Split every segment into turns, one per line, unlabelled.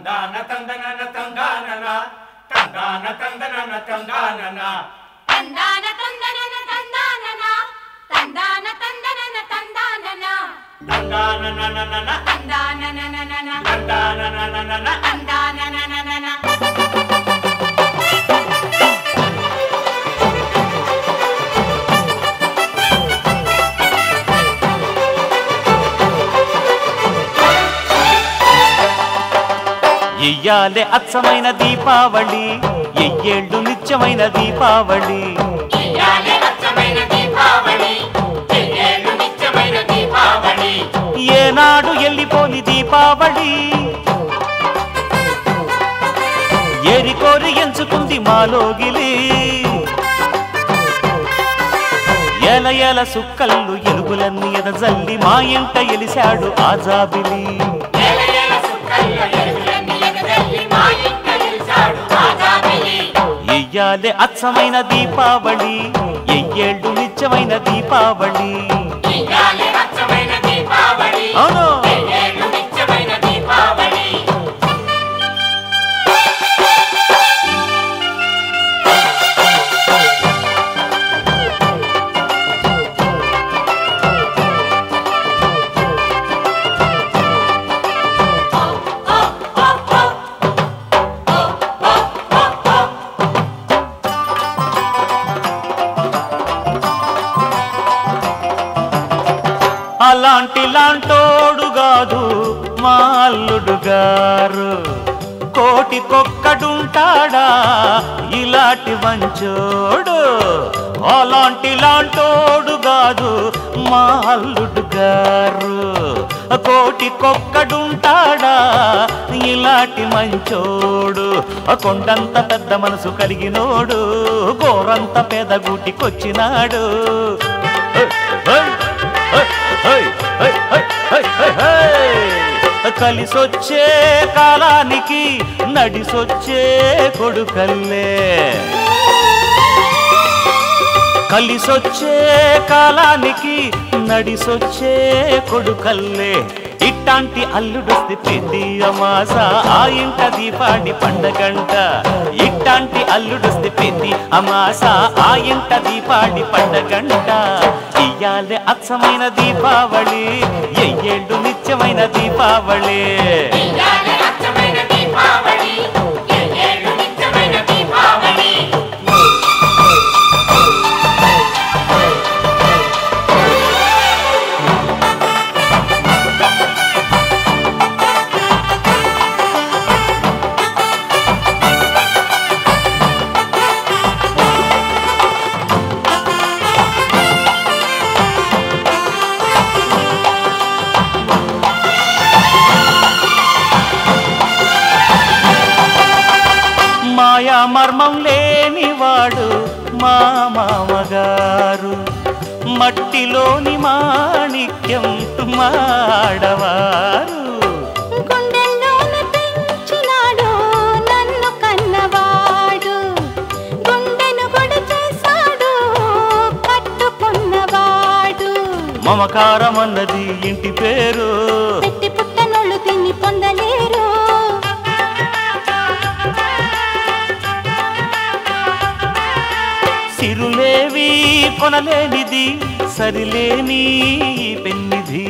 తందాన తందనన తందానన తందాన తందనన తందానన
తందాన తందనన తందానన తందాన తందనన తందానన
తందాననననన
తందాననననన
తందాననననన
తందాననననన
ఎయ్యాలే అచ్చమైన దీపావళి ఎయ్యేళ్ళు నిత్యమైన దీపావళి
ఇయ్యాలే అచ్చమైన దీపావళి ఎన్నేళ్ళు నిత్యమైన దీపావళి
ఏనాడు ఎల్లిపోని దీపావళి ఏరి కోరి ఎంచుకుంది మాలోగిలి ఎల ఎల సుక్కల్లు ఎలుగులన్నీ ఎదజల్లి మా ఇంట ఎలిశాడు ఆజాబిలి
ఏల ఏల సుక్కల్ల ఎలుగులన్నీ ఎగదల్లి మా ఇంట నిలిచాడు ఆజాబిలి
ఎయ్యాలే అచ్చమైన దీపావళి ఎయ్యేళ్ళు నిత్యమైన దీపావళి
ఇయ్యాలే అచ్చమైన దీపావళి
అవును
ఎన్నేళ్ళు నిత్యమైన దీపావళి
అలాంటి లాంటోడు కాదు మా అల్లుడు గారు కోటికొక్కడుంటాడా ఇలాంటి వంచోడు అలాంటి లాంటోడు కాదు మా అల్లుడు గారు కోటికొక్కడుంటాడా ఇలాంటి మంచోడు కొండంత పెద్ద మనసు కలిగినోడు గోరంత పెదగూటికొచ్చినాడు కలిసొచ్చే కాలానికి నడిసొచ్చే కొడుకల్లే కలిసొచ్చే కాలానికి నడిసొచ్చే కొడుకల్లే ఇట్టాంటి అల్లుడొస్తే పెద్ది అమాస ఆ ఇంట దీపాడి పండగంట ఇట్టాంటి అల్లుడొస్తే పెద్ది అమాస ఆ ఇంట దీపాడి పండగంట ఇయ్యాలే అచ్చమైన దీపావళి ఎయ్యేళ్ళు నిత్యమైన దీపావళి
ఇయ్యాలే అచ్చమైన దీపావళి ఎన్నేళ్ళు నిత్యమైన దీపావళి
మాయా మర్మం లేనివాడు మా మామగారు మట్టిలోని మాణిక్యం మాడవారు
గుండెల్లోన పెంచినాడు నన్ను కన్నవాడు గుండెను గుడి చేశాడు కట్టుకున్నవాడు
మమకారం అన్నది ఇంటి పేరు
పెట్టి పుట్టనోళ్ళు తిని పొందలేరు
సిరులేవి కొనలేనిది సరిలేని ఈ పెన్నిధి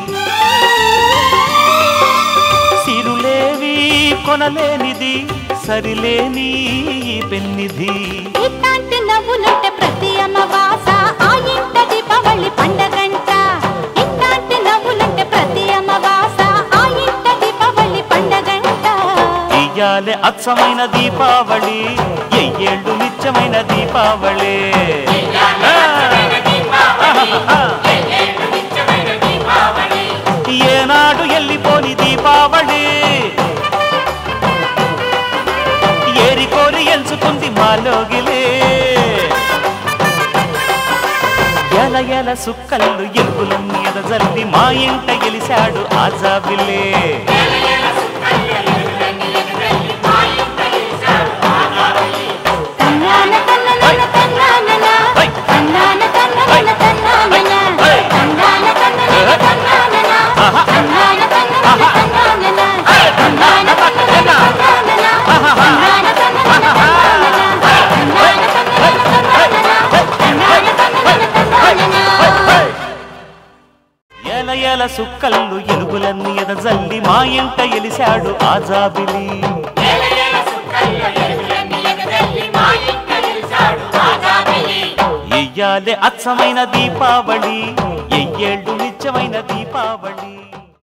సిరులేవి కొనలేనిది సరిలేని ఈ పెన్నిధి
ఇట్లాంటి నవ్వులుంటే ప్రతి అమావాస ఆ ఇంట దీపావళి పండగంట ఇట్లాంటి నవ్వులుంటే ప్రతి అమావాస ఆ ఇంట దీపావళి పండగంట
ఇయ్యాలే అచ్చమైన దీపావళి ఎయ్యేళ్ళు నిత్యమైన దీపావళి
ఎన్నేళ్ళు నిత్యమైన దీపావళి
ఏనాడు ఎల్లిపోని దీపావళి ఏరి కోరి ఎంచుకుంది మాలోగిలే ఎల ఎల సుక్కల్లు ఎలుగులన్నీ ఎదజల్లి మా ఇంట గెలిశాడు ఆజాబిల్లే
తన్నాన తన్ననన తన్నానన
హై!
తన్నాన తన్ననన తన్నానన
హై!
తన్నాన తన్ననన తన్నానన
ఆహా!
తన్నాన తన్ననన
ఆహా!
తన్నానన
హై!
తన్నాన తన్ననన
ఎల సుక్కల్లు ఎలుగులన్నీ ఎదజల్లి మా ఇంట ఎలిశాడు ఆజాబిలి
ఏల ఏల సుక్కల్లో ఎలుగులన్నీ ఎగదల్లి మా ఇంట నిలిచాడు ఆజాబిలి
ఎయ్యాలే అచ్చమైన దీపావళి ఎయ్యేళ్ళు నిత్యమైన దీపావళి